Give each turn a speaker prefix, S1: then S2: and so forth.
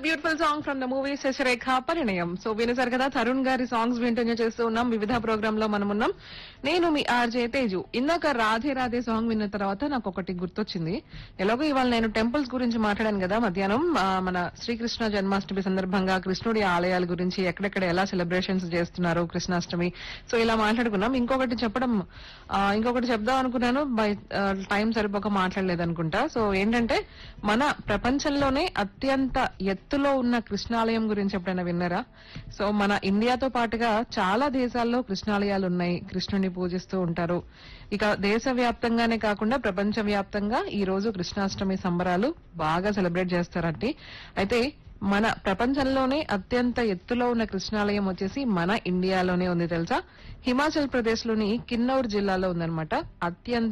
S1: beautiful song from the movie Sasirekha Parinayam so వినేసారు కదా తరుణ్ గారి సాంగ్స్ వింటూనే చేస్తూ ఉన్నాం వివిధ ప్రోగ్రామ్ లో మనం ఉన్నాం నేను మీ ఆర్జే తేజు ఇందాక రాధే రాధే సాంగ్ విన్న తర్వాత నాకు ఒకటి గుర్తొచ్చింది ఎలాగో ఇవాళ నేను టెంపుల్స్ గురించి మాట్లాడాను కదా మధ్యాహ్నం ఆ, మన శ్రీకృష్ణ జన్మాష్టమి సందర్భంగా కృష్ణుడి ఆలయాల గురించి ఎక్కడెక్కడ ఎలా సెలబ్రేషన్స్ చేస్తున్నారు కృష్ణాష్టమి సో ఇలా మాట్లాడుకున్నాం ఇంకొకటి చెప్పడం ఆ, ఇంకొకటి చెప్దాం అనుకున్నాను బై టైం సరిపోక మాట్లాడలేదు అనుకుంటా సో ఏంటంటే మన ప్రపంచంలోనే అత్యంత ఎత్తులో ఉన్న కృష్ణాలయం గురించి ఎప్పుడైనా విన్నారా సో మన ఇండియాతో పాటుగా చాలా దేశాల్లో కృష్ణాలయాలు ఉన్నాయి కృష్ణుని పూజిస్తూ ఉంటారు ఇక దేశ వ్యాప్తంగానే కాకుండా ప్రపంచ వ్యాప్తంగా ఈ రోజు కృష్ణాష్టమి సంబరాలు బాగా సెలబ్రేట్ చేస్తారండి అయితే మన ప్రపంచంలోనే అత్యంత ఎత్తులో ఉన్న కృష్ణాలయం వచ్చేసి మన ఇండియాలోనే ఉంది తెలుసా హిమాచల్ ప్రదేశ్ లోని కిన్నౌర్ జిల్లాలో ఉందన్నమాట అత్యంత